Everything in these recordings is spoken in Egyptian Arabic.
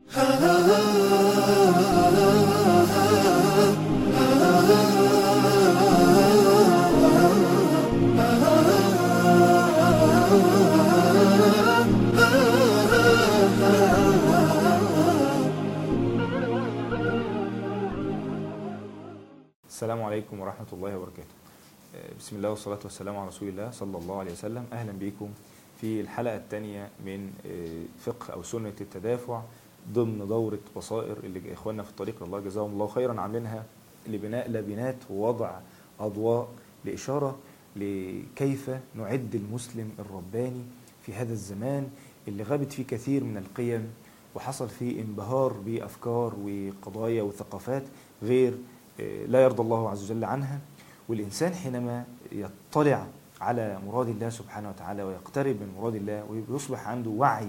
السلام عليكم ورحمة الله وبركاته آه، بسم الله والصلاة والسلام على رسول الله صلى الله عليه وسلم أهلا بكم في الحلقة الثانية من آه، فقه أو سنة التدافع ضمن دورة بصائر اللي إخواننا في الطريق لله جزاهم الله خيرا عاملينها لبناء لبنات ووضع أضواء لإشارة لكيف نعد المسلم الرباني في هذا الزمان اللي غابت فيه كثير من القيم وحصل فيه انبهار بأفكار وقضايا وثقافات غير لا يرضى الله عز وجل عنها والإنسان حينما يطلع على مراد الله سبحانه وتعالى ويقترب من مراد الله ويصبح عنده وعي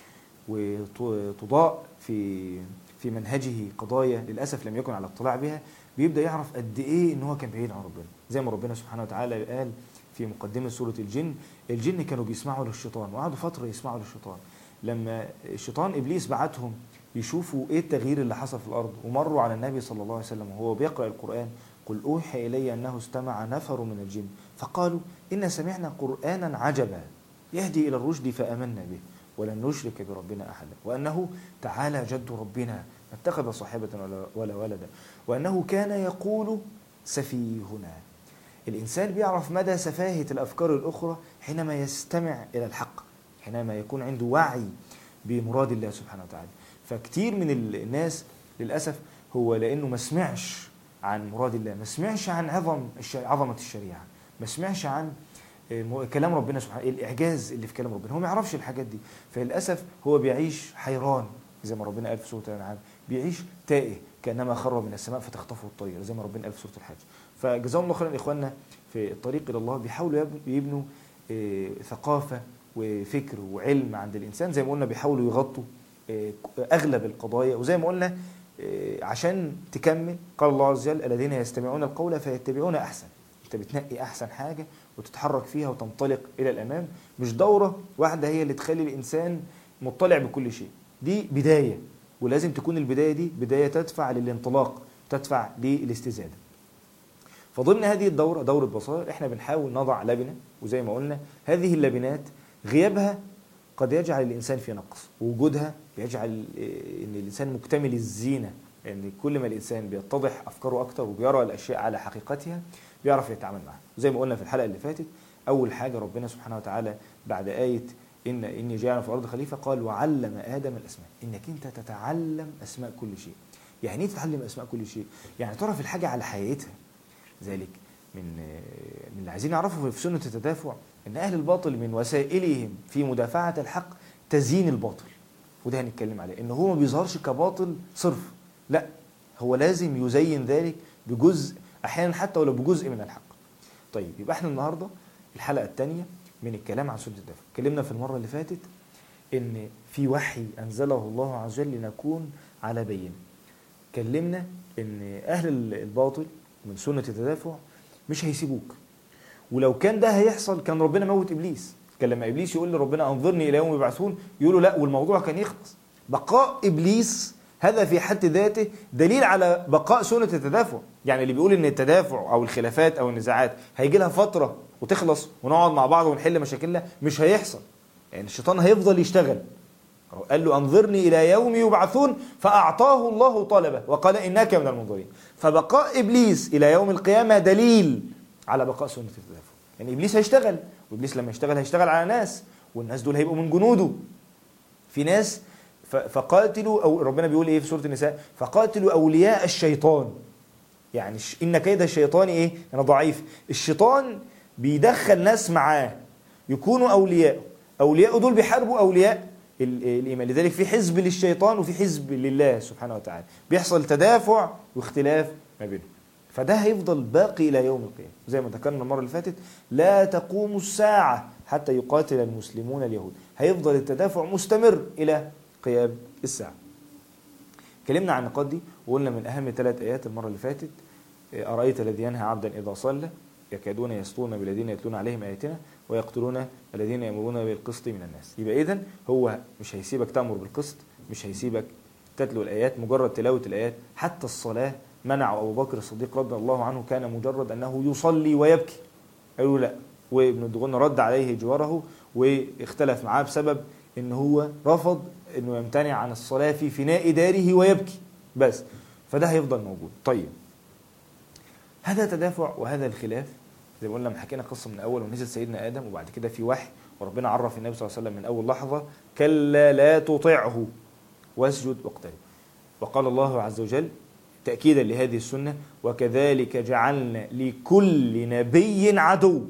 وتضاء في في منهجه قضايا للاسف لم يكن على اطلاع بها بيبدا يعرف قد ايه ان هو كان بعيد عن ربنا زي ما ربنا سبحانه وتعالى قال في مقدمه سوره الجن الجن كانوا بيسمعوا للشيطان وقعدوا فتره يسمعوا للشيطان لما الشيطان ابليس بعتهم يشوفوا ايه التغيير اللي حصل في الارض ومروا على النبي صلى الله عليه وسلم وهو بيقرا القران قل اوحي الي انه استمع نفر من الجن فقالوا ان سمعنا قرانا عجبا يهدي الى الرشد فامنا به ولن نشرك بربنا احدا وانه تعالى جد ربنا ما اتخذ صاحبه ولا, ولا ولدا وانه كان يقول سفيهنا الانسان بيعرف مدى سفاهه الافكار الاخرى حينما يستمع الى الحق حينما يكون عنده وعي بمراد الله سبحانه وتعالى فكتير من الناس للاسف هو لانه ما سمعش عن مراد الله ما سمعش عن عظم عظمه الشريعه ما سمعش عن كلام ربنا سبحانه الاعجاز اللي في كلام ربنا هو ما يعرفش الحاجات دي فللاسف هو بيعيش حيران زي ما ربنا قال في سوره الانعام بيعيش تائه كانما خر من السماء فتخطفه الطير زي ما ربنا قال في سوره الحج فجزاهم الله خيرا اخواننا في الطريق الى الله بيحاولوا يبنوا ثقافه وفكر وعلم عند الانسان زي ما قلنا بيحاولوا يغطوا اغلب القضايا وزي ما قلنا عشان تكمل قال الله عز وجل الذين يستمعون القول فيتبعون احسن انت بتنقي احسن حاجه وتتحرك فيها وتنطلق الى الامام مش دوره واحده هي اللي تخلي الانسان مطلع بكل شيء دي بدايه ولازم تكون البدايه دي بدايه تدفع للانطلاق تدفع للاستزاده فضمن هذه الدوره دوره بصائر احنا بنحاول نضع لبنه وزي ما قلنا هذه اللبنات غيابها قد يجعل الانسان في نقص ووجودها بيجعل ان الانسان مكتمل الزينه ان يعني كل ما الانسان بيتضح افكاره اكتر وبيرى الاشياء على حقيقتها بيعرف يتعامل معها زي ما قلنا في الحلقه اللي فاتت اول حاجه ربنا سبحانه وتعالى بعد ايه ان اني جاعل في الارض خليفه قال وعلم ادم الاسماء انك انت تتعلم اسماء كل شيء يعني ايه تتعلم اسماء كل شيء يعني تعرف الحاجه على حقيقتها ذلك من من اللي عايزين نعرفه في سنه التدافع ان اهل الباطل من وسائلهم في مدافعه الحق تزيين الباطل وده هنتكلم عليه ان هو ما بيظهرش كباطل صرف لا هو لازم يزين ذلك بجزء احيانا حتى ولو بجزء من الحق طيب يبقى احنا النهارده الحلقه الثانيه من الكلام عن سنه الدفع اتكلمنا في المره اللي فاتت ان في وحي انزله الله عز وجل لنكون على بينه اتكلمنا ان اهل الباطل من سنه التدافع مش هيسيبوك ولو كان ده هيحصل كان ربنا موت ابليس كان لما ابليس يقول لربنا انظرني الى يوم يبعثون يقول له لا والموضوع كان يخلص بقاء ابليس هذا في حد ذاته دليل على بقاء سنه التدافع يعني اللي بيقول ان التدافع او الخلافات او النزاعات هيجي لها فتره وتخلص ونقعد مع بعض ونحل مشاكلنا مش هيحصل يعني الشيطان هيفضل يشتغل قال له انظرني الى يوم يبعثون فاعطاه الله طلبه وقال انك من المنظرين فبقاء ابليس الى يوم القيامه دليل على بقاء سنه التدافع يعني ابليس هيشتغل وابليس لما يشتغل هيشتغل على ناس والناس دول هيبقوا من جنوده في ناس فقاتلوا او ربنا بيقول ايه في سوره النساء فقاتلوا اولياء الشيطان يعني ان كيد الشيطان ايه انا ضعيف الشيطان بيدخل ناس معاه يكونوا اولياء اولياء دول بيحاربوا اولياء الايمان لذلك في حزب للشيطان وفي حزب لله سبحانه وتعالى بيحصل تدافع واختلاف ما بينهم فده هيفضل باقي الى يوم القيامه زي ما ذكرنا المره اللي فاتت لا تقوم الساعه حتى يقاتل المسلمون اليهود هيفضل التدافع مستمر الى قيام الساعه اتكلمنا عن النقاط دي وقلنا من اهم ثلاث ايات المره اللي فاتت ارايت الذي ينهى عبدا اذا صلى يكادون يسطون بالذين يتلون عليهم اياتنا ويقتلون الذين يامرون بالقسط من الناس يبقى اذا هو مش هيسيبك تامر بالقسط مش هيسيبك تتلو الايات مجرد تلاوه الايات حتى الصلاه منع ابو بكر الصديق رضي الله عنه كان مجرد انه يصلي ويبكي قالوا لا وابن الدغن رد عليه جواره واختلف معاه بسبب ان هو رفض انه يمتنع عن الصلاه في فناء داره ويبكي بس فده هيفضل موجود طيب هذا تدافع وهذا الخلاف زي ما قلنا لما حكينا قصه من الاول ونزل سيدنا ادم وبعد كده في وحي وربنا عرف النبي صلى الله عليه وسلم من اول لحظه كلا لا تطعه واسجد واقترب وقال الله عز وجل تاكيدا لهذه السنه وكذلك جعلنا لكل نبي عدو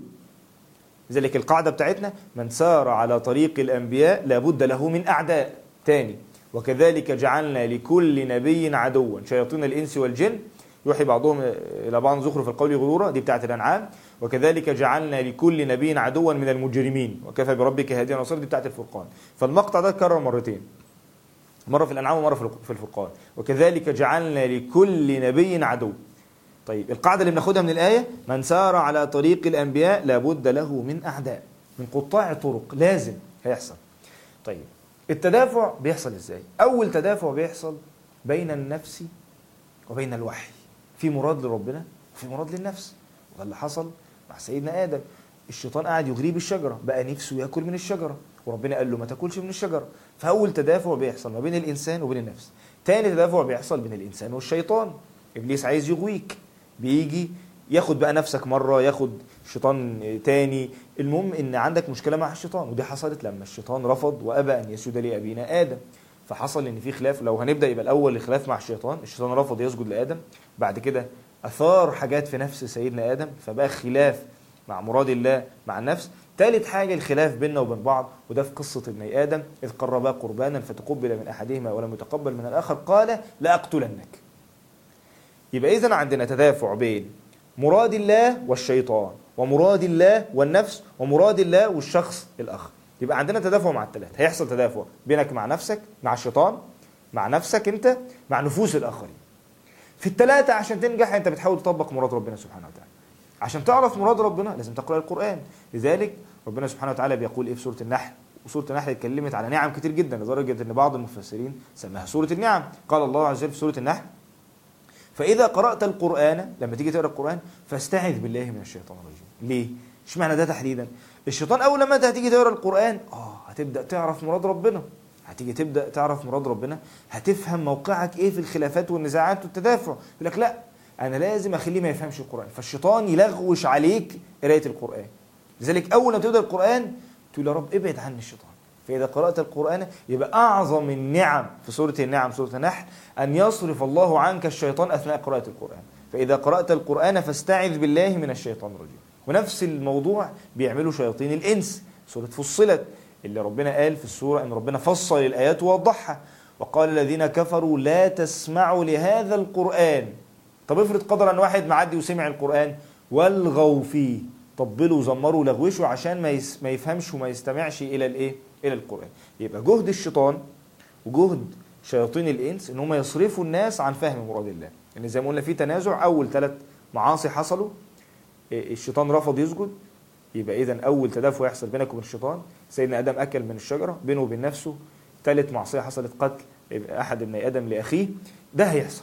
لذلك القاعده بتاعتنا من سار على طريق الانبياء لابد له من اعداء تاني وكذلك جعلنا لكل نبي عدوا شياطين الانس والجن يوحي بعضهم الى بعض زخرف القول غرورا دي بتاعت الانعام وكذلك جعلنا لكل نبي عدوا من المجرمين وكفى بربك هاديا نصيرا دي بتاعت الفرقان فالمقطع ده اتكرر مرتين مره في الانعام ومره في الفرقان وكذلك جعلنا لكل نبي عدو طيب القاعده اللي بناخدها من الايه من سار على طريق الانبياء لابد له من اعداء من قطاع طرق لازم هيحصل طيب التدافع بيحصل ازاي اول تدافع بيحصل بين النفس وبين الوحي في مراد لربنا وفي مراد للنفس وده اللي حصل مع سيدنا ادم الشيطان قاعد يغريه بالشجره بقى نفسه ياكل من الشجره وربنا قال له ما تاكلش من الشجره فاول تدافع بيحصل ما بين الانسان وبين النفس تاني تدافع بيحصل بين الانسان والشيطان ابليس عايز يغويك بيجي ياخد بقى نفسك مره ياخد شيطان تاني المهم ان عندك مشكله مع الشيطان ودي حصلت لما الشيطان رفض وابى ان يسجد لابينا ادم فحصل ان في خلاف لو هنبدا يبقى الاول الخلاف مع الشيطان الشيطان رفض يسجد لادم بعد كده اثار حاجات في نفس سيدنا ادم فبقى خلاف مع مراد الله مع النفس ثالث حاجه الخلاف بيننا وبين بعض وده في قصه ابني ادم اذ قربا قربانا فتقبل من احدهما ولم يتقبل من الاخر قال لاقتلنك يبقى اذا عندنا تدافع بين مراد الله والشيطان ومراد الله والنفس ومراد الله والشخص الاخر يبقى عندنا تدافع مع الثلاث هيحصل تدافع بينك مع نفسك مع الشيطان مع نفسك انت مع نفوس الاخرين في الثلاثه عشان تنجح انت بتحاول تطبق مراد ربنا سبحانه وتعالى عشان تعرف مراد ربنا لازم تقرا القران لذلك ربنا سبحانه وتعالى بيقول ايه في سوره النحل وسوره النحل اتكلمت على نعم كتير جدا لدرجه ان بعض المفسرين سماها سوره النعم قال الله عز وجل في سوره النحل فاذا قرات القران لما تيجي تقرا القران فاستعذ بالله من الشيطان الرجيم ليه اشمعنى ده تحديدا الشيطان اول لما انت هتيجي تقرا القران اه هتبدا تعرف مراد ربنا هتيجي تبدا تعرف مراد ربنا هتفهم موقعك ايه في الخلافات والنزاعات والتدافع يقول لك لا انا لازم اخليه ما يفهمش القران فالشيطان يلغوش عليك قرايه القران لذلك اول ما تبدا القران تقول يا رب ابعد عني الشيطان فاذا قرات القران يبقى اعظم النعم في سوره النعم سوره النحل ان يصرف الله عنك الشيطان اثناء قراءه القران فاذا قرات القران فاستعذ بالله من الشيطان الرجيم ونفس الموضوع بيعملوا شياطين الانس سوره فصلت اللي ربنا قال في السوره ان ربنا فصل الايات ووضحها وقال الذين كفروا لا تسمعوا لهذا القران طب افرض قدر ان واحد معدي وسمع القران والغوا فيه طبلوا وزمروا ولغوشوا عشان ما يس ما يفهمش وما يستمعش الى الايه الى القران يبقى جهد الشيطان وجهد شياطين الانس ان هم يصرفوا الناس عن فهم مراد الله يعني زي ما قلنا في تنازع اول ثلاث معاصي حصلوا الشيطان رفض يسجد يبقى اذا اول تدافع يحصل بينك وبين الشيطان سيدنا ادم اكل من الشجره بينه وبين نفسه ثالث معصيه حصلت قتل احد ابني ادم لاخيه ده هيحصل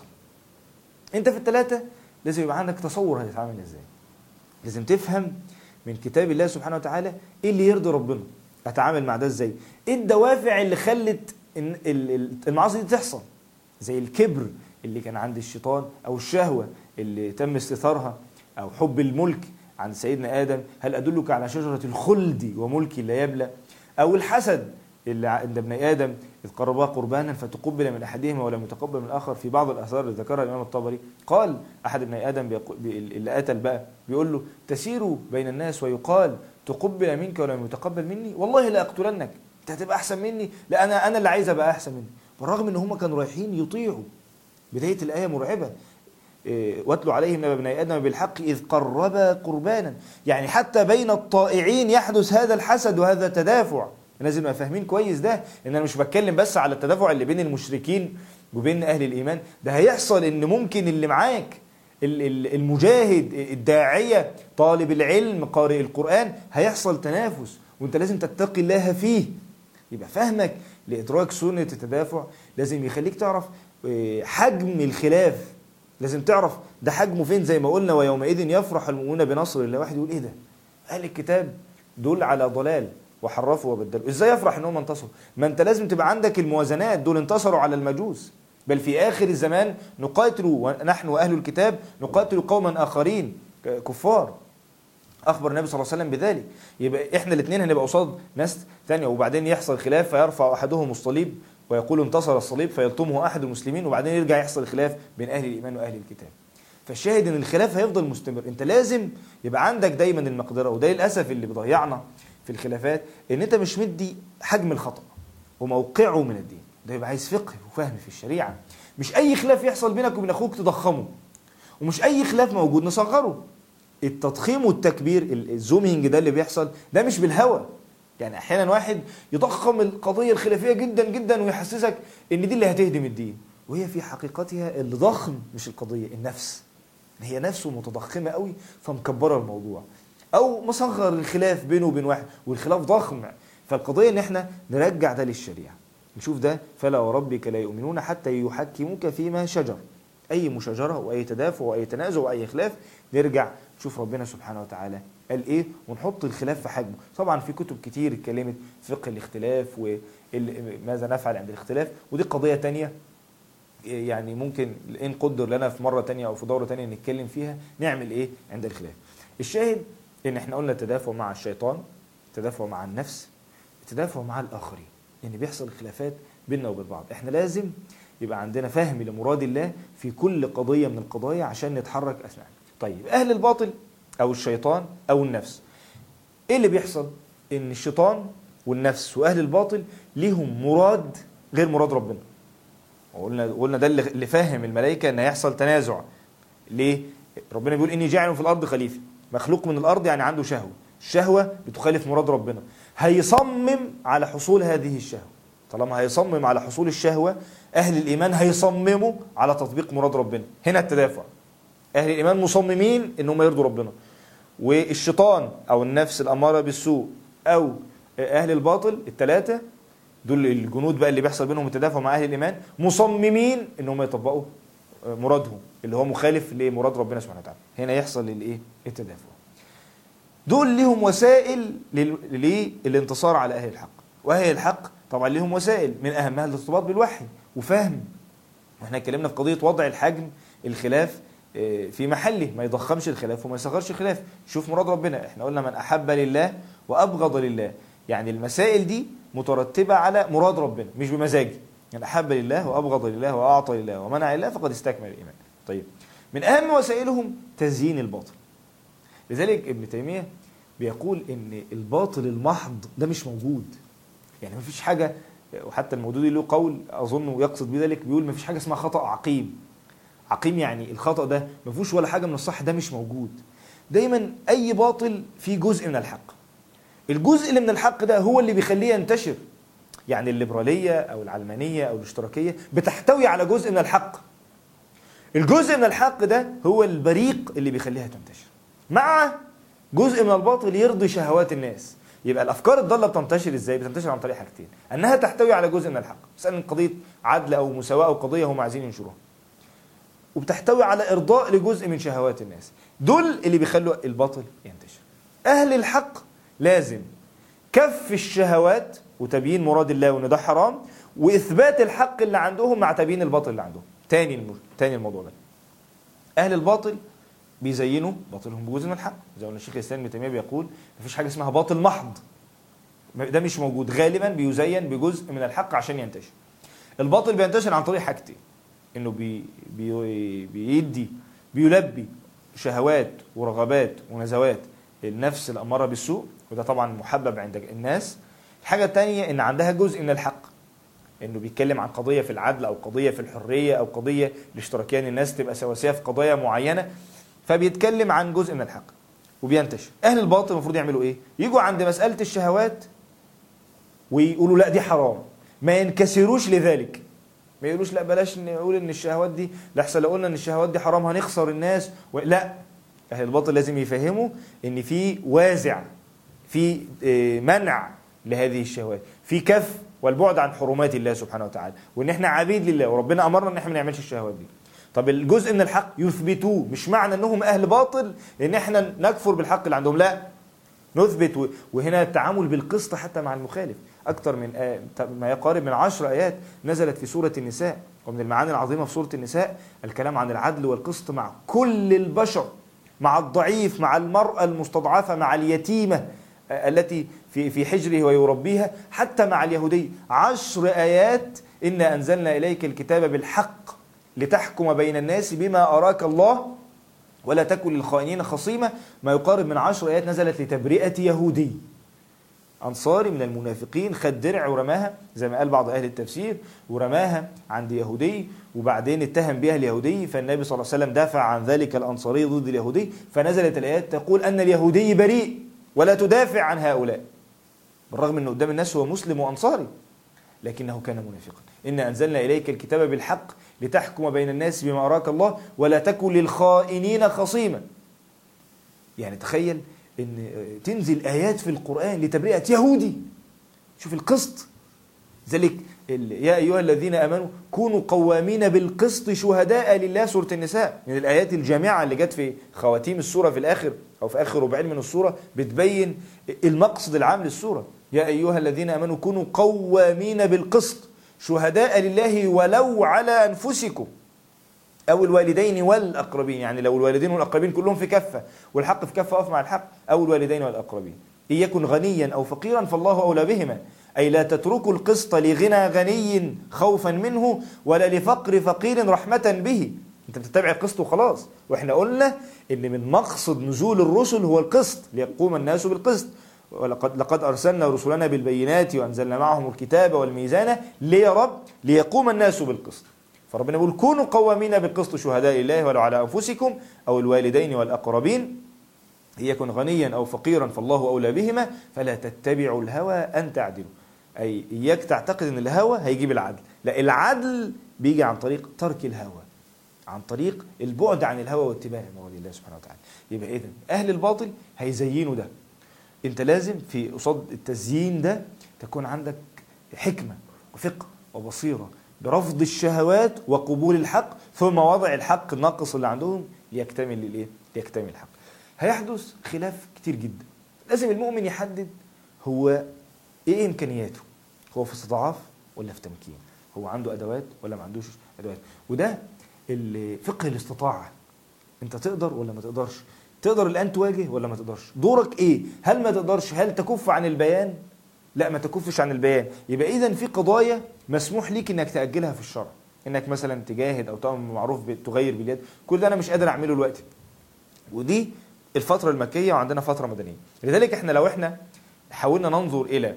انت في الثلاثه لازم يبقى عندك تصور هتتعامل ازاي لازم تفهم من كتاب الله سبحانه وتعالى ايه اللي يرضي ربنا اتعامل مع ده ازاي ايه الدوافع اللي خلت المعاصي دي تحصل زي الكبر اللي كان عند الشيطان او الشهوه اللي تم استثارها او حب الملك عند سيدنا ادم هل ادلك على شجره الخلد وملك لا يبلى او الحسد اللي عند ابن ادم اذ قربا قربانا فتقبل من احدهما ولم يتقبل من الاخر في بعض الاثار اللي ذكرها الامام الطبري قال احد ابن ادم بيقول اللي قتل بقى بيقول له تسير بين الناس ويقال تقبل منك ولم يتقبل مني والله لا اقتلنك انت هتبقى احسن مني لا انا انا اللي عايز ابقى احسن مني بالرغم ان هم كانوا رايحين يطيعوا بدايه الايه مرعبه واتلوا عليهم نبأ ابني ادم بالحق اذ قربا قربانا يعني حتى بين الطائعين يحدث هذا الحسد وهذا التدافع لازم نبقى فاهمين كويس ده ان انا مش بتكلم بس على التدافع اللي بين المشركين وبين اهل الايمان ده هيحصل ان ممكن اللي معاك المجاهد الداعيه طالب العلم قارئ القران هيحصل تنافس وانت لازم تتقي الله فيه يبقى فهمك لادراك سنه التدافع لازم يخليك تعرف آه، حجم الخلاف لازم تعرف ده حجمه فين زي ما قلنا ويومئذ يفرح المؤمنون بنصر الله واحد يقول ايه ده اهل الكتاب دول على ضلال وحرفوا وبدلوا ازاي يفرح انهم انتصروا ما انت لازم تبقى عندك الموازنات دول انتصروا على المجوس بل في اخر الزمان نقاتل ونحن واهل الكتاب نقاتل قوما اخرين ك- كفار اخبر النبي صلى الله عليه وسلم بذلك يبقى احنا الاثنين هنبقى قصاد ناس ثانيه وبعدين يحصل خلاف فيرفع احدهم الصليب ويقول انتصر الصليب فيلطمه احد المسلمين وبعدين يرجع يحصل خلاف بين اهل الايمان واهل الكتاب فالشاهد ان الخلاف هيفضل مستمر انت لازم يبقى عندك دايما المقدره وده للاسف اللي بيضيعنا في الخلافات ان انت مش مدي حجم الخطا وموقعه من الدين ده يبقى عايز فقه وفهم في الشريعه مش اي خلاف يحصل بينك وبين اخوك تضخمه ومش اي خلاف موجود نصغره التضخيم والتكبير ال- الزومينج ده اللي بيحصل ده مش بالهوى يعني احيانا واحد يضخم القضيه الخلافيه جدا جدا ويحسسك ان دي اللي هتهدم الدين وهي في حقيقتها اللي ضخم مش القضيه النفس هي نفسه متضخمه قوي فمكبره الموضوع او مصغر الخلاف بينه وبين واحد والخلاف ضخم فالقضيه ان احنا نرجع ده للشريعه نشوف ده فلا وربك لا يؤمنون حتى يحكموك فيما شجر اي مشاجره واي تدافع واي تنازع واي خلاف نرجع نشوف ربنا سبحانه وتعالى قال ايه ونحط الخلاف في حجمه طبعا في كتب كتير اتكلمت فقه الاختلاف وماذا نفعل عند الاختلاف ودي قضيه تانية يعني ممكن ان قدر لنا في مره تانية او في دوره تانية نتكلم فيها نعمل ايه عند الخلاف الشاهد ان احنا قلنا التدافع مع الشيطان التدافع مع النفس التدافع مع الاخرين ان يعني بيحصل خلافات بيننا وبين بعض احنا لازم يبقى عندنا فهم لمراد الله في كل قضيه من القضايا عشان نتحرك اسمع طيب اهل الباطل او الشيطان او النفس ايه اللي بيحصل ان الشيطان والنفس واهل الباطل ليهم مراد غير مراد ربنا وقلنا قلنا ده اللي اللي فاهم الملائكه ان هيحصل تنازع ليه ربنا بيقول اني جاعل في الارض خليفه مخلوق من الارض يعني عنده شهوه الشهوه بتخالف مراد ربنا هيصمم على حصول هذه الشهوه طالما هيصمم على حصول الشهوه اهل الايمان هيصمموا على تطبيق مراد ربنا هنا التدافع اهل الايمان مصممين ان هم يرضوا ربنا والشيطان او النفس الاماره بالسوء او اهل الباطل الثلاثه دول الجنود بقى اللي بيحصل بينهم التدافع مع اهل الايمان مصممين ان هم يطبقوا مرادهم اللي هو مخالف لمراد ربنا سبحانه وتعالى هنا يحصل الايه التدافع دول ليهم وسائل لل- للانتصار على اهل الحق واهل الحق طبعا ليهم وسائل من اهمها الارتباط بالوحي وفهم واحنا اتكلمنا في قضيه وضع الحجم الخلاف آه، في محله ما يضخمش الخلاف وما يصغرش الخلاف شوف مراد ربنا احنا قلنا من احب لله وابغض لله يعني المسائل دي مترتبه على مراد ربنا مش بمزاجي من احب لله وابغض لله واعطى لله ومنع لله فقد استكمل الايمان طيب من اهم وسائلهم تزيين الباطل لذلك ابن تيميه بيقول ان الباطل المحض ده مش موجود يعني مفيش حاجه وحتى المودودي له قول اظن يقصد بذلك بيقول مفيش حاجه اسمها خطا عقيم عقيم يعني الخطا ده ما فيهوش ولا حاجه من الصح ده مش موجود دايما اي باطل فيه جزء من الحق الجزء اللي من الحق ده هو اللي بيخليه ينتشر يعني الليبراليه او العلمانيه او الاشتراكيه بتحتوي على جزء من الحق الجزء من الحق ده هو البريق اللي بيخليها تنتشر مع جزء من الباطل يرضي شهوات الناس يبقى الافكار الضاله بتنتشر ازاي بتنتشر عن طريق حاجتين انها تحتوي على جزء من الحق مثلا قضيه عدل او مساواه او قضيه هم عايزين ينشروها وبتحتوي على ارضاء لجزء من شهوات الناس دول اللي بيخلوا الباطل ينتشر اهل الحق لازم كف الشهوات وتبيين مراد الله وان ده حرام واثبات الحق اللي عندهم مع تبيين الباطل اللي عندهم تاني الم... تاني الموضوع ده اهل الباطل بيزينوا باطلهم بجزء من الحق زي ما الشيخ الاسلام ابن تيميه بيقول مفيش حاجه اسمها باطل محض ده مش موجود غالبا بيزين بجزء من الحق عشان ينتشر الباطل بينتشر عن طريق حاجتين انه بي بي بيدي بيلبي شهوات ورغبات ونزوات النفس الاماره بالسوء وده طبعا محبب عند الناس الحاجه الثانيه ان عندها جزء من الحق انه بيتكلم عن قضيه في العدل او قضيه في الحريه او قضيه الاشتراكيه ان الناس تبقى سواسيه في قضايا معينه فبيتكلم عن جزء من الحق وبينتشر اهل الباطل المفروض يعملوا ايه يجوا عند مساله الشهوات ويقولوا لا دي حرام ما ينكسروش لذلك ما يقولوش لا بلاش نقول ان الشهوات دي لحسن لو قلنا ان الشهوات دي حرام هنخسر الناس و... لا اهل الباطل لازم يفهموا ان في وازع في منع لهذه الشهوات في كف والبعد عن حرمات الله سبحانه وتعالى وان احنا عبيد لله وربنا امرنا ان احنا ما نعملش الشهوات دي طب الجزء من الحق يثبتوه مش معنى انهم اهل باطل ان احنا نكفر بالحق اللي عندهم لا نثبت و- وهنا التعامل بالقسط حتى مع المخالف أكثر من آه ما يقارب من عشر آيات نزلت في سورة النساء ومن المعاني العظيمة في سورة النساء الكلام عن العدل والقسط مع كل البشر مع الضعيف مع المرأة المستضعفة مع اليتيمة آه، التي في في حجره ويربيها حتى مع اليهودي عشر آيات إنا أنزلنا إليك الكتاب بالحق لتحكم بين الناس بما أراك الله ولا تكن للخائنين خصيمة ما يقارب من عشر آيات نزلت لتبرئة يهودي أنصاري من المنافقين خد درع ورماها زي ما قال بعض أهل التفسير ورماها عند يهودي وبعدين اتهم بها اليهودي فالنبي صلى الله عليه وسلم دافع عن ذلك الأنصاري ضد اليهودي فنزلت الآيات تقول أن اليهودي بريء ولا تدافع عن هؤلاء بالرغم أنه قدام الناس هو مسلم وأنصاري لكنه كان منافقا إن أنزلنا إليك الكتاب بالحق لتحكم بين الناس بما أراك الله ولا تكن للخائنين خصيما يعني تخيل ان تنزل ايات في القران لتبرئه يهودي شوف القسط ذلك ال- يا ايها الذين امنوا كونوا قوامين بالقسط شهداء لله سوره النساء من الايات الجامعه اللي جت في خواتيم السوره في الاخر او في اخر ربعين من السوره بتبين المقصد العام للسوره يا ايها الذين امنوا كونوا قوامين بالقسط شهداء لله ولو على انفسكم أو الوالدين والأقربين يعني لو الوالدين والأقربين كلهم في كفة والحق في كفة أقف مع الحق أو الوالدين والأقربين إن يكن غنيا أو فقيرا فالله أولى بهما أي لا تتركوا القسط لغنى غني خوفا منه ولا لفقر فقير رحمة به أنت بتتبع القسط وخلاص وإحنا قلنا إن من مقصد نزول الرسل هو القسط ليقوم الناس بالقسط ولقد لقد أرسلنا رسلنا بالبينات وأنزلنا معهم الكتاب والميزان ليه رب ليقوم الناس بالقسط فربنا يقول كونوا قوامين بالقسط شهداء لله ولو على انفسكم او الوالدين والاقربين إن يكن غنيا او فقيرا فالله اولى بهما فلا تتبعوا الهوى ان تعدلوا اي اياك تعتقد ان الهوى هيجيب العدل لا العدل بيجي عن طريق ترك الهوى عن طريق البعد عن الهوى واتباع مراد الله سبحانه وتعالى يبقى اذا اهل الباطل هيزينوا ده انت لازم في قصاد التزيين ده تكون عندك حكمه وفقه وبصيره برفض الشهوات وقبول الحق ثم وضع الحق الناقص اللي عندهم ليكتمل الايه؟ ليكتمل الحق. هيحدث خلاف كتير جدا. لازم المؤمن يحدد هو ايه امكانياته؟ هو في استضعاف ولا في تمكين؟ هو عنده ادوات ولا ما عندوش ادوات؟ وده اللي فقه الاستطاعه. انت تقدر ولا ما تقدرش؟ تقدر الان تواجه ولا ما تقدرش؟ دورك ايه؟ هل ما تقدرش؟ هل تكف عن البيان؟ لا ما تكفش عن البيان يبقى اذا في قضايا مسموح ليك انك تاجلها في الشرع انك مثلا تجاهد او تامر بالمعروف تغير باليد كل ده انا مش قادر اعمله دلوقتي ودي الفتره المكيه وعندنا فتره مدنيه لذلك احنا لو احنا حاولنا ننظر الى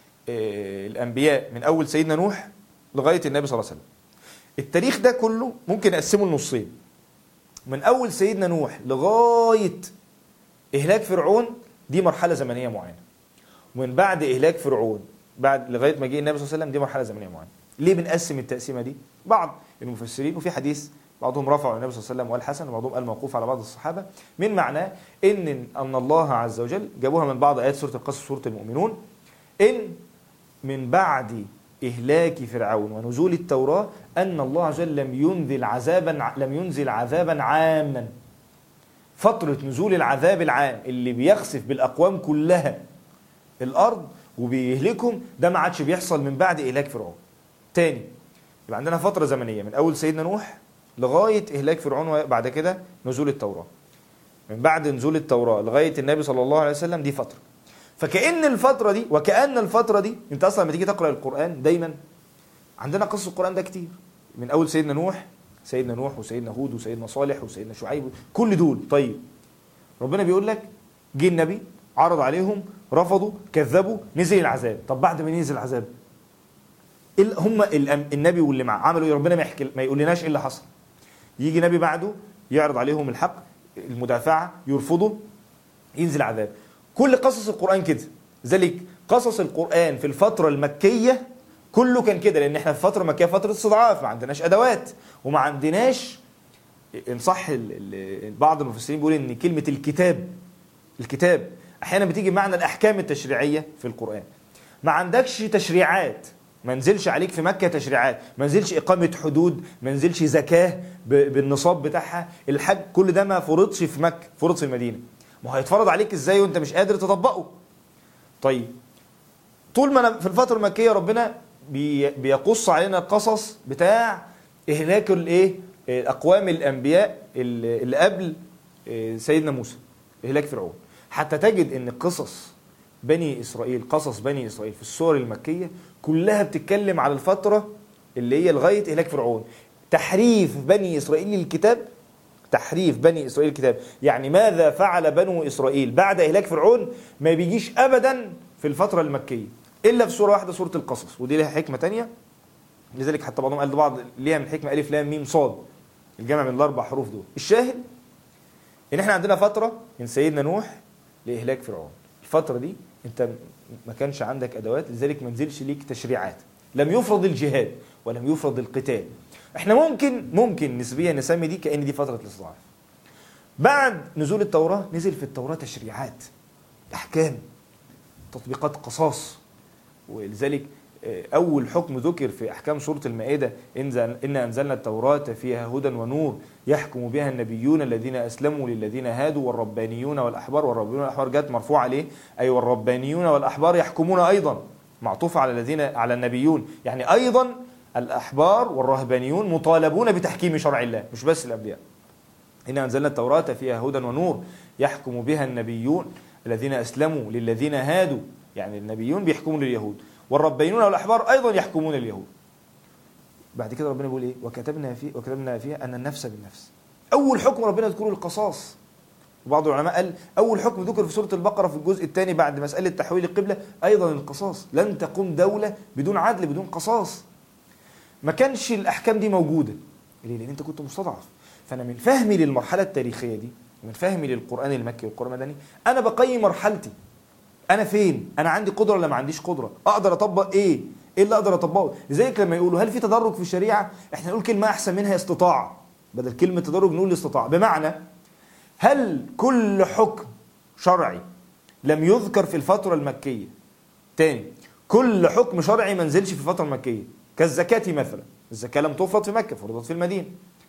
آه، الانبياء من اول سيدنا نوح لغايه النبي صلى الله عليه وسلم التاريخ ده كله ممكن نقسمه لنصين من اول سيدنا نوح لغايه اهلاك فرعون دي مرحله زمنيه معينه ومن بعد اهلاك فرعون بعد لغايه ما جه النبي صلى الله عليه وسلم دي مرحله زمنيه معينه ليه بنقسم التقسيمه دي بعض المفسرين وفي حديث بعضهم رفعوا النبي صلى الله عليه وسلم والحسن وبعضهم قال موقوف على بعض الصحابه من معناه ان ان الله عز وجل جابوها من بعض ايات سوره القصص سوره المؤمنون ان من بعد إهلاك فرعون ونزول التوراة أن الله عز وجل لم ينزل عذابا لم ينزل عذابا عاما فترة نزول العذاب العام اللي بيخسف بالأقوام كلها الأرض وبيهلكهم ده ما عادش بيحصل من بعد إهلاك فرعون تاني يبقى عندنا فترة زمنية من أول سيدنا نوح لغاية إهلاك فرعون وبعد كده نزول التوراة من بعد نزول التوراة لغاية النبي صلى الله عليه وسلم دي فترة فكأن الفترة دي وكأن الفترة دي انت اصلا لما تيجي تقرأ القرآن دايما عندنا قصة القرآن ده كتير من اول سيدنا نوح سيدنا نوح وسيدنا هود وسيدنا صالح وسيدنا شعيب كل دول طيب ربنا بيقول لك جه النبي عرض عليهم رفضوا كذبوا نزل العذاب طب بعد ما نزل العذاب إيه هم النبي واللي معاه عملوا ايه ربنا ما يحكي ما يقولناش ايه اللي حصل يجي نبي بعده يعرض عليهم الحق المدافعه يرفضوا ينزل عذاب كل قصص القرآن كده ذلك قصص القرآن في الفترة المكية كله كان كده لأن احنا في فترة مكية فترة استضعاف ما عندناش أدوات وما عندناش إن صح بعض المفسرين بيقول إن كلمة الكتاب الكتاب أحيانا بتيجي معنى الأحكام التشريعية في القرآن ما عندكش تشريعات ما نزلش عليك في مكة تشريعات ما نزلش إقامة حدود ما نزلش زكاة ب- بالنصاب بتاعها الحج كل ده ما فرضش في مكة فرض في المدينة ما هو هيتفرض عليك ازاي وانت مش قادر تطبقه طيب طول ما أنا في الفترة المكية ربنا بي بيقص علينا القصص بتاع إهلاك الإيه؟ الأقوام الأنبياء اللي اللي قبل إيه، سيدنا موسى إهلاك فرعون حتى تجد إن قصص بني إسرائيل قصص بني إسرائيل في السور المكية كلها بتتكلم على الفترة اللي هي لغاية إهلاك فرعون تحريف بني إسرائيل للكتاب تحريف بني إسرائيل الكتاب يعني ماذا فعل بنو إسرائيل بعد إهلاك فرعون ما بيجيش أبدا في الفترة المكية إلا في سورة واحدة سورة القصص ودي لها حكمة تانية لذلك حتى بعضهم قال بعض ليها من حكمة ألف لام ميم صاد الجمع من الأربع حروف دول الشاهد إن إحنا عندنا فترة من سيدنا نوح لإهلاك فرعون الفترة دي أنت ما كانش عندك أدوات لذلك ما نزلش ليك تشريعات لم يفرض الجهاد ولم يفرض القتال احنا ممكن ممكن نسبيا نسمي دي كأن دي فترة الاستضعاف بعد نزول التوراة نزل في التوراة تشريعات أحكام تطبيقات قصاص ولذلك آه، أول حكم ذكر في أحكام سورة المائدة إن إن أنزلنا التوراة فيها هدى ونور يحكم بها النبيون الذين أسلموا للذين هادوا والربانيون والأحبار والربانيون والأحبار جت مرفوعة عليه أي والربانيون والأحبار يحكمون أيضا معطوفة على الذين على النبيون يعني أيضا الأحبار والرهبانيون مطالبون بتحكيم شرع الله مش بس الأنبياء إن أنزلنا التوراة فيها هدى ونور يحكم بها النبيون الذين أسلموا للذين هادوا يعني النبيون بيحكمون لليهود والربانيون والأحبار أيضا يحكمون لليهود بعد كده ربنا بيقول إيه وكتبنا فيه وكتبنا فيها أن النفس بالنفس أول حكم ربنا يذكره القصاص وبعض العلماء قال أول حكم ذكر في سورة البقرة في الجزء الثاني بعد مسألة تحويل القبلة أيضا القصاص لن تقوم دولة بدون عدل بدون قصاص ما كانش الأحكام دي موجودة ليه؟ لأن أنت كنت مستضعف فأنا من فهمي للمرحلة التاريخية دي ومن فهمي للقرآن المكي والقرآن المدني أنا بقيم مرحلتي أنا فين؟ أنا عندي قدرة ولا ما عنديش قدرة؟ أقدر أطبق إيه؟ إيه اللي أقدر أطبقه؟ لذلك لما يقولوا هل في تدرج في الشريعة؟ إحنا نقول كلمة أحسن منها استطاع بدل كلمة تدرج نقول استطاع بمعنى هل كل حكم شرعي لم يذكر في الفترة المكية تاني كل حكم شرعي ما نزلش في الفترة المكية كالزكاة مثلا الزكاة لم تفرض في مكة فرضت في المدينة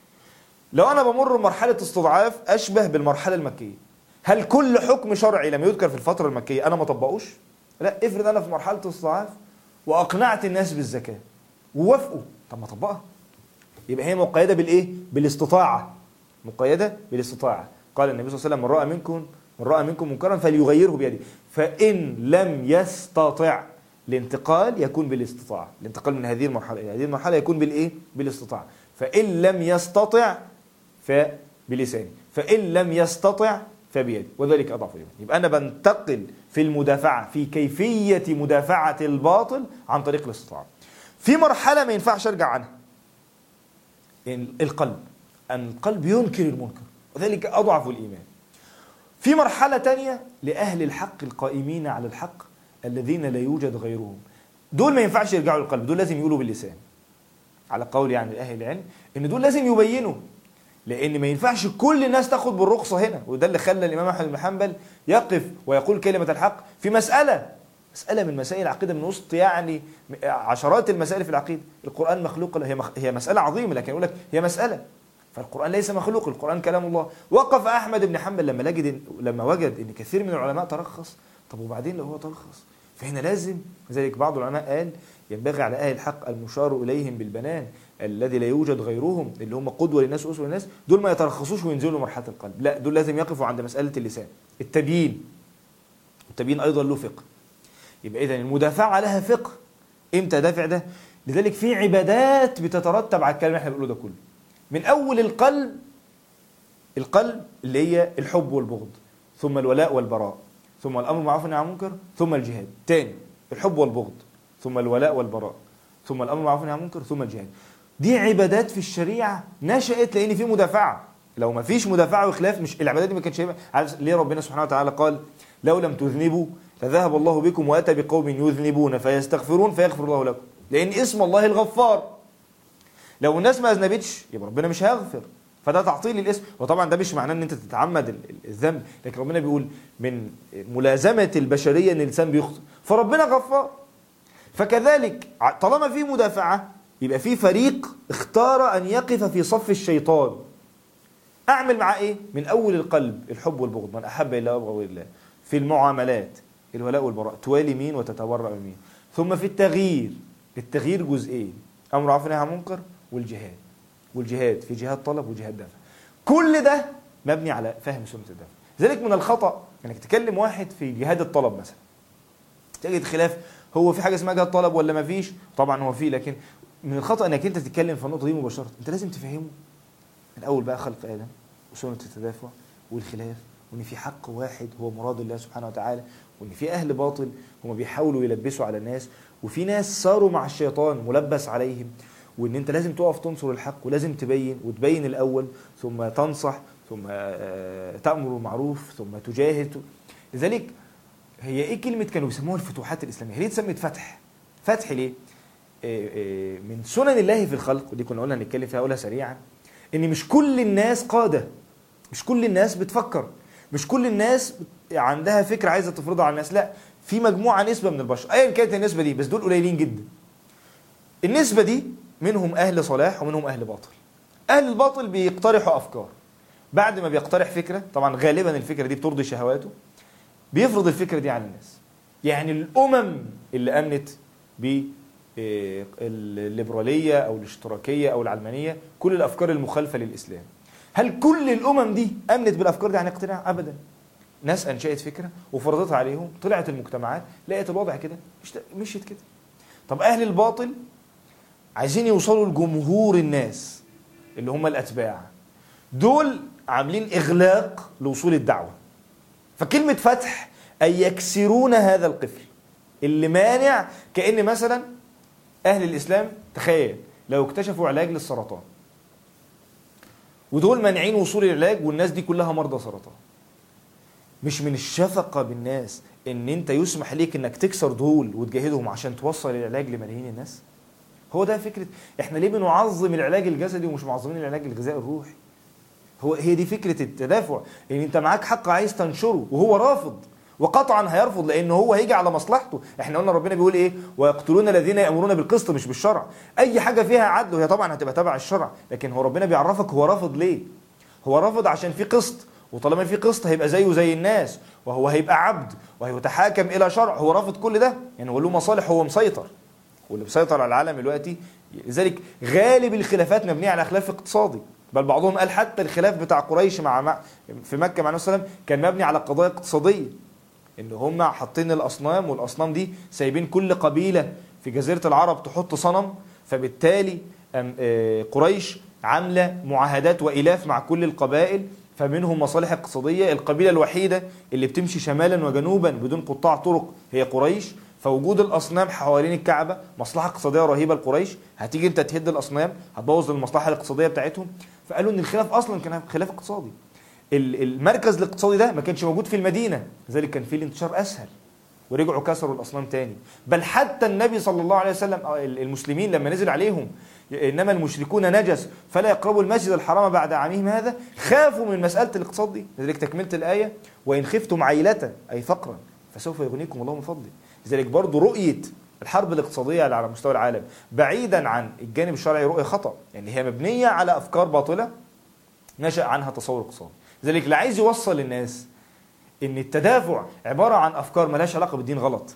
لو أنا بمر بمرحلة استضعاف أشبه بالمرحلة المكية هل كل حكم شرعي لم يذكر في الفترة المكية أنا ما طبقوش؟ لا افرض أنا في مرحلة استضعاف وأقنعت الناس بالزكاة ووافقوا طب ما أطبقها يبقى هي مقيدة بالإيه؟ بالاستطاعة مقيدة بالاستطاعة قال النبي صلى الله عليه وسلم من رأى منكم من رأى منكم منكرا فليغيره بيده فإن لم يستطع الانتقال يكون بالاستطاعة الانتقال من هذه المرحلة إلى هذه المرحلة يكون بالإيه؟ بالاستطاعة فإن لم يستطع فبلسانه فإن لم يستطع فبيده وذلك أضعف الإيمان يبقى أنا بنتقل في المدافعة في كيفية مدافعة الباطل عن طريق الاستطاعة في مرحلة ما ينفعش أرجع عنها القلب أن القلب ينكر المنكر وذلك أضعف الإيمان في مرحلة تانية لأهل الحق القائمين على الحق الذين لا يوجد غيرهم دول ما ينفعش يرجعوا للقلب دول لازم يقولوا باللسان على قول يعني أهل العلم إن دول لازم يبينوا لأن ما ينفعش كل الناس تاخد بالرخصة هنا وده اللي خلى الإمام أحمد بن حنبل يقف ويقول كلمة الحق في مسألة مسألة من مسائل العقيدة من وسط يعني عشرات المسائل في العقيدة القرآن مخلوق هي هي مسألة عظيمة لكن يقول لك هي مسألة فالقرآن ليس مخلوق القرآن كلام الله وقف أحمد بن حنبل لما لجد لما وجد إن كثير من العلماء ترخص طب وبعدين لو هو ترخص فهنا لازم لذلك بعض العلماء قال ينبغي على أهل الحق المشار إليهم بالبنان الذي لا يوجد غيرهم اللي هم قدوة للناس وأسوة للناس دول ما يترخصوش وينزلوا مرحلة القلب لا دول لازم يقفوا عند مسألة اللسان التبيين التبيين أيضا له فقه يبقى إذا المدافعة لها فقه إمتى دافع ده لذلك في عبادات بتترتب على الكلام اللي احنا بنقوله ده كله من أول القلب القلب اللي هي الحب والبغض ثم الولاء والبراء ثم الأمر بالمعروف والنهي عن المنكر ثم الجهاد تاني الحب والبغض ثم الولاء والبراء ثم الأمر بالمعروف والنهي عن المنكر ثم الجهاد دي عبادات في الشريعة نشأت لأن في مدافعة لو ما فيش مدافعة وخلاف مش العبادات دي ما كانتش عارف ليه ربنا سبحانه وتعالى قال لو لم تذنبوا لذهب الله بكم واتى بقوم يذنبون فيستغفرون فيغفر الله لكم لان اسم الله الغفار لو الناس ما اذنبتش يبقى ربنا مش هيغفر فده تعطيل الاسم وطبعا ده مش معناه ان انت تتعمد الذنب لكن ربنا بيقول من ملازمه البشريه ان الانسان بيخطئ فربنا غفار فكذلك ع- طالما في مدافعة يبقى في فريق اختار أن يقف في صف الشيطان أعمل معاه إيه؟ من أول القلب الحب والبغض من أحب إلا أبغض إلا في المعاملات الولاء والبراء توالي مين وتتبرأ من مين ثم في التغيير التغيير جزئين أمر عفو نهي عن منكر والجهاد والجهاد في جهاد طلب وجهاد دفع كل ده مبني على فهم سنة الدفع ذلك من الخطأ انك تكلم واحد في جهاد الطلب مثلا تجد خلاف هو في حاجه اسمها جهاد طلب ولا ما فيش طبعا هو في لكن من الخطا انك انت تتكلم في النقطه دي مباشره انت لازم تفهمه من اول بقى خلق ادم وسنه التدافع والخلاف وان في حق واحد هو مراد الله سبحانه وتعالى وان في اهل باطل هم بيحاولوا يلبسوا على الناس وفي ناس صاروا مع الشيطان ملبس عليهم وان انت لازم تقف تنصر الحق ولازم تبين وتبين الاول ثم تنصح ثم آه، تامر بالمعروف ثم تجاهد لذلك هي ايه كلمه كانوا بيسموها الفتوحات الاسلاميه هي ليه اتسمت فتح فتح ليه آه، آه، من سنن الله في الخلق ودي كنا قلنا هنتكلم فيها اقولها سريعا ان مش كل الناس قاده مش كل الناس بتفكر مش كل الناس عندها فكره عايزه تفرضها على الناس لا في مجموعه نسبه من البشر ايا كانت النسبه دي بس دول قليلين جدا النسبه دي منهم اهل صلاح ومنهم اهل باطل اهل الباطل بيقترحوا افكار بعد ما بيقترح فكره طبعا غالبا الفكره دي بترضي شهواته بيفرض الفكره دي على الناس يعني الامم اللي امنت ب إيه، الليبراليه او الاشتراكيه او العلمانيه كل الافكار المخالفه للاسلام هل كل الامم دي امنت بالافكار دي عن اقتناع ابدا ناس انشات فكره وفرضتها عليهم طلعت المجتمعات لقيت الوضع كده مشت- مشيت كده طب اهل الباطل عايزين يوصلوا لجمهور الناس اللي هم الاتباع دول عاملين اغلاق لوصول الدعوه فكلمه فتح اي يكسرون هذا القفل اللي مانع كان مثلا اهل الاسلام تخيل لو اكتشفوا علاج للسرطان ودول مانعين وصول العلاج والناس دي كلها مرضى سرطان مش من الشفقة بالناس ان انت يسمح ليك انك تكسر دول وتجاهدهم عشان توصل العلاج لملايين الناس هو ده فكرة احنا ليه بنعظم العلاج الجسدي ومش معظمين العلاج الغذائي الروحي هو هي دي فكرة التدافع ان انت معاك حق عايز تنشره وهو رافض وقطعا هيرفض لان هو هيجي على مصلحته احنا قلنا ربنا بيقول ايه ويقتلون الذين يامرون بالقسط مش بالشرع اي حاجه فيها عدل وهي طبعا هتبقى تبع الشرع لكن هو ربنا بيعرفك هو رافض ليه هو رافض عشان في قسط وطالما في قسط هيبقى زيه زي الناس وهو هيبقى عبد وهيتحاكم الى شرع هو رافض كل ده يعني هو له مصالح هو مسيطر واللي مسيطر على العالم دلوقتي لذلك غالب الخلافات مبنيه على خلاف اقتصادي بل بعضهم قال حتى الخلاف بتاع قريش مع مع- في مكه مع النبي صلى الله عليه وسلم كان مبني على قضايا اقتصاديه ان هم حاطين الاصنام والاصنام دي سايبين كل قبيله في جزيره العرب تحط صنم فبالتالي أم- آه، قريش عامله معاهدات والاف مع كل القبائل فمنهم مصالح اقتصاديه القبيله الوحيده اللي بتمشي شمالا وجنوبا بدون قطاع طرق هي قريش فوجود الاصنام حوالين الكعبه مصلحه اقتصاديه رهيبه لقريش هتيجي انت تهد الاصنام هتبوظ المصلحه الاقتصاديه بتاعتهم فقالوا ان الخلاف اصلا كان خلاف اقتصادي ال- المركز الاقتصادي ده ما كانش موجود في المدينه لذلك كان فيه الانتشار اسهل ورجعوا كسروا الاصنام تاني بل حتى النبي صلى الله عليه وسلم آه، المسلمين لما نزل عليهم انما المشركون نجس فلا يقربوا المسجد الحرام بعد عامهم هذا خافوا من مساله الاقتصاد دي لذلك تكملت الايه وان خفتم عيله اي فقرا فسوف يغنيكم الله من فضله لذلك برضو رؤيه الحرب الاقتصاديه اللي على مستوى العالم بعيدا عن الجانب الشرعي رؤيه خطا يعني هي مبنيه على افكار باطله نشأ عنها تصور اقتصادي لذلك اللي عايز يوصل للناس ان التدافع عباره عن افكار ملهاش علاقه بالدين غلط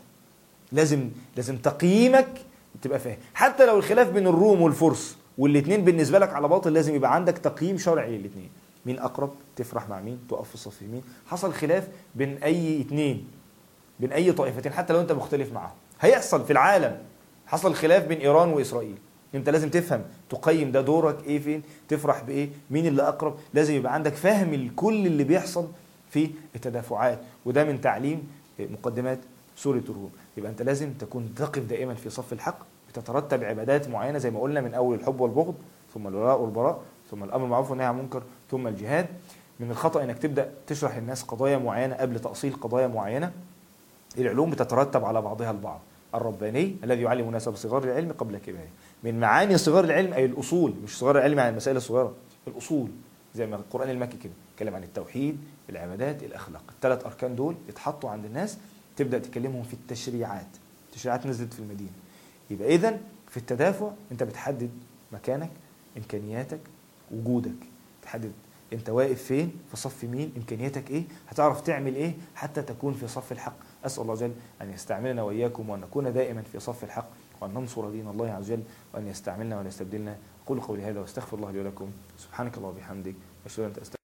لازم لازم تقييمك تبقى فاهم حتى لو الخلاف بين الروم والفرس والاثنين بالنسبه لك على باطل لازم يبقى عندك تقييم شرعي للاثنين مين اقرب تفرح مع مين تقف في صف مين حصل خلاف بين اي اثنين بين اي طائفتين حتى لو انت مختلف معاهم هيحصل في العالم حصل خلاف بين ايران واسرائيل انت لازم تفهم تقيم ده دورك ايه فين تفرح بايه مين اللي اقرب لازم يبقى عندك فهم الكل اللي بيحصل في التدافعات وده من تعليم مقدمات سورة الروم يبقى انت لازم تكون تقف دائما في صف الحق بتترتب عبادات معينة زي ما قلنا من اول الحب والبغض ثم الولاء والبراء ثم الامر بالمعروف والنهي عن المنكر ثم الجهاد من الخطأ انك تبدأ تشرح للناس قضايا معينة قبل تأصيل قضايا معينة العلوم بتترتب على بعضها البعض الرباني الذي يعلم الناس بصغار العلم قبل كباره من معاني صغار العلم اي الاصول مش صغار العلم عن المسائل الصغيره الاصول زي ما القران المكي كده اتكلم عن التوحيد العبادات الاخلاق الثلاث اركان دول اتحطوا عند الناس تبدا تكلمهم في التشريعات التشريعات نزلت في المدينه يبقى اذا في التدافع انت بتحدد مكانك امكانياتك وجودك تحدد انت واقف فين في صف مين امكانياتك ايه هتعرف تعمل ايه حتى تكون في صف الحق اسال الله جل ان يستعملنا واياكم وان نكون دائما في صف الحق وان ننصر دين الله عز وجل وان يستعملنا ولا يستبدلنا اقول قولي هذا واستغفر الله لي ولكم سبحانك الله وبحمدك اشهد ان لا اله الا انت